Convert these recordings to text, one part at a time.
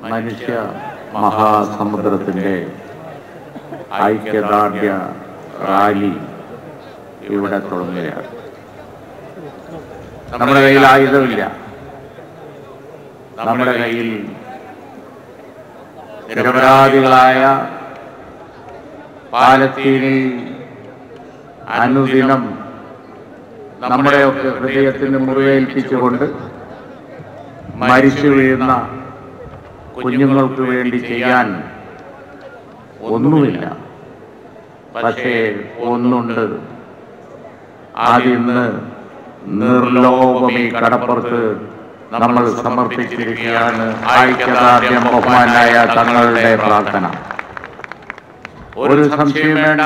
മനുഷ്യ മഹാസമുദ്രത്തിന്റെ ഐക്യദാർഢ്യ റാലി ഇവിടെ തുടങ്ങുകയാണ് നമ്മുടെ കയ്യിൽ ആയുധമില്ല നമ്മുടെ കയ്യിൽ നിരപരാധികളായ പാലത്തീനിൽ അനുദിനം നമ്മുടെയൊക്കെ ഹൃദയത്തിന് മുറിവേൽപ്പിച്ചുകൊണ്ട് മരിച്ചു വീഴുന്ന കുഞ്ഞുങ്ങൾക്ക് വേണ്ടി ചെയ്യാൻ ഒന്നുമില്ല പക്ഷേ ഒന്നുണ്ട് അതിന്ന് നിർലോഭമീ കടപ്പുറത്ത് നമ്മൾ സമർപ്പിച്ചിരിക്കുകയാണ് ഐക്യദാർഢ്യം ബഹുമാനായ തങ്ങളുടെ പ്രാർത്ഥന ഒരു സംശയം വേണ്ട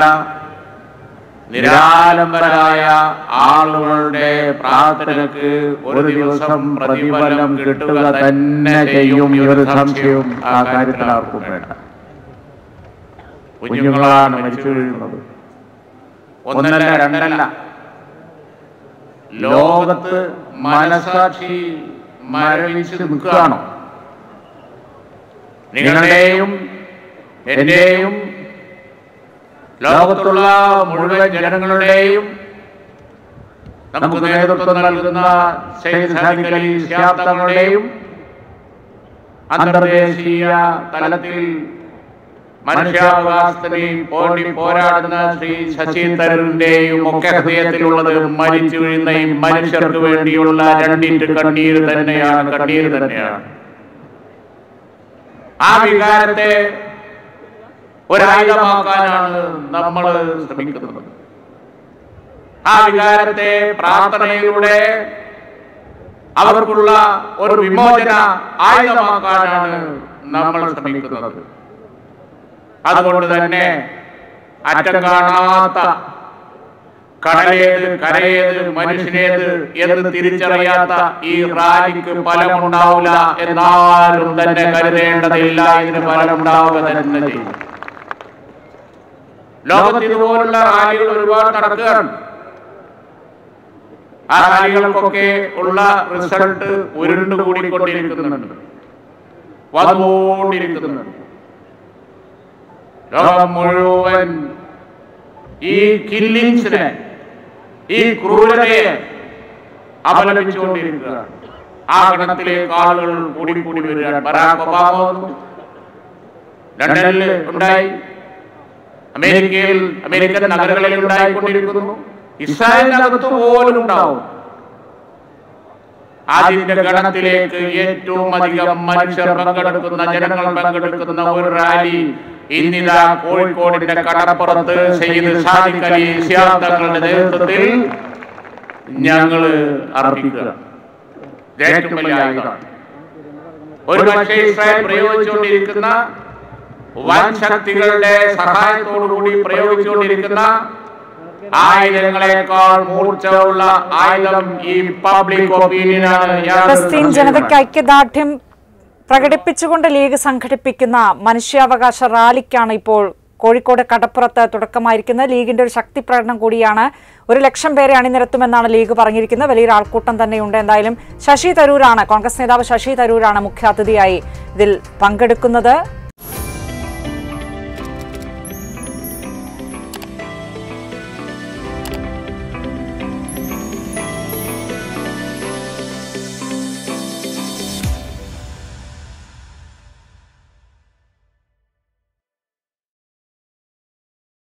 നിരാലംബരായ ആളുകളുടെ പ്രാർത്ഥനക്ക് ഒരു ദിവസം പ്രതിഫലം കിട്ടുക തന്നെ ചെയ്യും ഈ ഒരു സംശയവും ആ കാര്യത്തിൽ ആർക്കും വേണ്ട കുഞ്ഞുങ്ങളാണ് മരിച്ചു വീഴുന്നത് ഒന്നല്ല രണ്ടല്ല ലോകത്ത് മനസാക്ഷി മരവിച്ച് നിൽക്കുകയാണോ നിങ്ങളുടെയും എന്റെയും ലോകത്തുള്ള മുഴുവൻ ജനങ്ങളുടെയും നമുക്ക് നേതൃത്വം നൽകുന്ന സെയ്ദ് സാദിഖ് അലി ശിഹാബ് തങ്ങളുടെയും അന്തർദേശീയ തലത്തിൽ മനുഷ്യാവകാശത്തിന് പോണ്ടി പോരാടുന്ന ശ്രീ ശശി തരൂരിന്റെയും ഒക്കെ ഹൃദയത്തിലുള്ളത് മരിച്ചു വീഴുന്ന ഈ മനുഷ്യർക്ക് വേണ്ടിയുള്ള രണ്ടിന്റെ കണ്ണീര് തന്നെയാണ് കണ്ണീര് തന്നെയാണ് ആ വികാരത്തെ ഒരായുധമാക്കാനാണ് നമ്മൾ ശ്രമിക്കുന്നത് ആ വികാരത്തെ പ്രാർത്ഥനയിലൂടെ അവർക്കുള്ള ഒരു വിമോചന ആയുധമാക്കാനാണ് നമ്മൾ ശ്രമിക്കുന്നത് അതുകൊണ്ട് തന്നെ അറ്റം കാണാത്ത കടലേത് കരയേത് മനുഷ്യനേത് എന്ന് തിരിച്ചറിയാത്ത ഈ റാലിക്ക് ഫലമുണ്ടാവില്ല എന്നാലും തന്നെ കരുതേണ്ടതില്ല ഇതിന് ഫലമുണ്ടാവുക തന്നെ ചെയ്യും ലോകത്ത് ഇതുപോലുള്ള റാലികൾ ഒരുപാട് നടക്കുകയാണ് ആ റാലികൾക്കൊക്കെ ഉള്ള റിസൾട്ട് ഉരുണ്ടുകൂടിക്കൊണ്ടിരിക്കുന്നുണ്ട് വന്നുകൊണ്ടിരിക്കുന്നുണ്ട് ലോകം മുഴുവൻ ഈ കില്ലിങ്സിനെ ഈ ക്രൂരതയെ അപലപിച്ചുകൊണ്ടിരിക്കുകയാണ് ആ ഗണത്തിലേക്ക് ആളുകൾ കൂടിക്കൂടി വരികയാണ് ബറാക് ഒബാമ വന്നു ലണ്ടനിൽ ഉണ്ടായി അമേരിക്കയിൽ അമേരിക്കൻ നഗരങ്ങളിൽ ഉണ്ടായിക്കൊണ്ടിരിക്കുന്നു ഇസ്രായേലിനകത്ത് പോലും ഉണ്ടാവും അതിന്റെ ഗണത്തിലേക്ക് ഏറ്റവും അധികം മനുഷ്യർ പങ്കെടുക്കുന്ന ജനങ്ങൾ പങ്കെടുക്കുന്ന ഒരു റാലി ഇന്നിതാ കോഴിക്കോടിന്റെ കടപ്പുറത്ത് സെയ്ദ് സാദിഖ് അലി ശിഹാബ് തങ്ങളുടെ നേതൃത്വത്തിൽ ഞങ്ങള് അർപ്പിക്കുക ഇത് ഏറ്റവും വലിയ ആയുധമാണ് ഒരു പക്ഷേ ഇസ്രായേൽ പ്രയോഗിച്ചുകൊണ്ടിരിക്കുന്ന വൻ ശക്തികളുടെ സഹായത്തോടുകൂടി പ്രയോഗിച്ചുകൊണ്ടിരിക്കുന്ന ആയുധങ്ങളെക്കാൾ മൂർച്ചയുള്ള ആയുധം ഈ പബ്ലിക് ഒപ്പീനിയനാണ് ഫലസ്തീൻ ജനതയ്ക്ക് ഐക്യദാർഢ്യം പ്രകടിപ്പിച്ചുകൊണ്ട് ലീഗ് സംഘടിപ്പിക്കുന്ന മനുഷ്യാവകാശ റാലിക്കാണ് ഇപ്പോൾ കോഴിക്കോട് കടപ്പുറത്ത് തുടക്കമായിരിക്കുന്നത് ലീഗിന്റെ ഒരു ശക്തി പ്രകടനം കൂടിയാണ് ഒരു ലക്ഷം പേരെ അണിനിരത്തുമെന്നാണ് ലീഗ് പറഞ്ഞിരിക്കുന്നത് വലിയൊരു ആൾക്കൂട്ടം തന്നെയുണ്ട് എന്തായാലും ശശി തരൂരാണ് കോൺഗ്രസ് നേതാവ് ശശി തരൂരാണ് മുഖ്യാതിഥിയായി ഇതിൽ പങ്കെടുക്കുന്നത്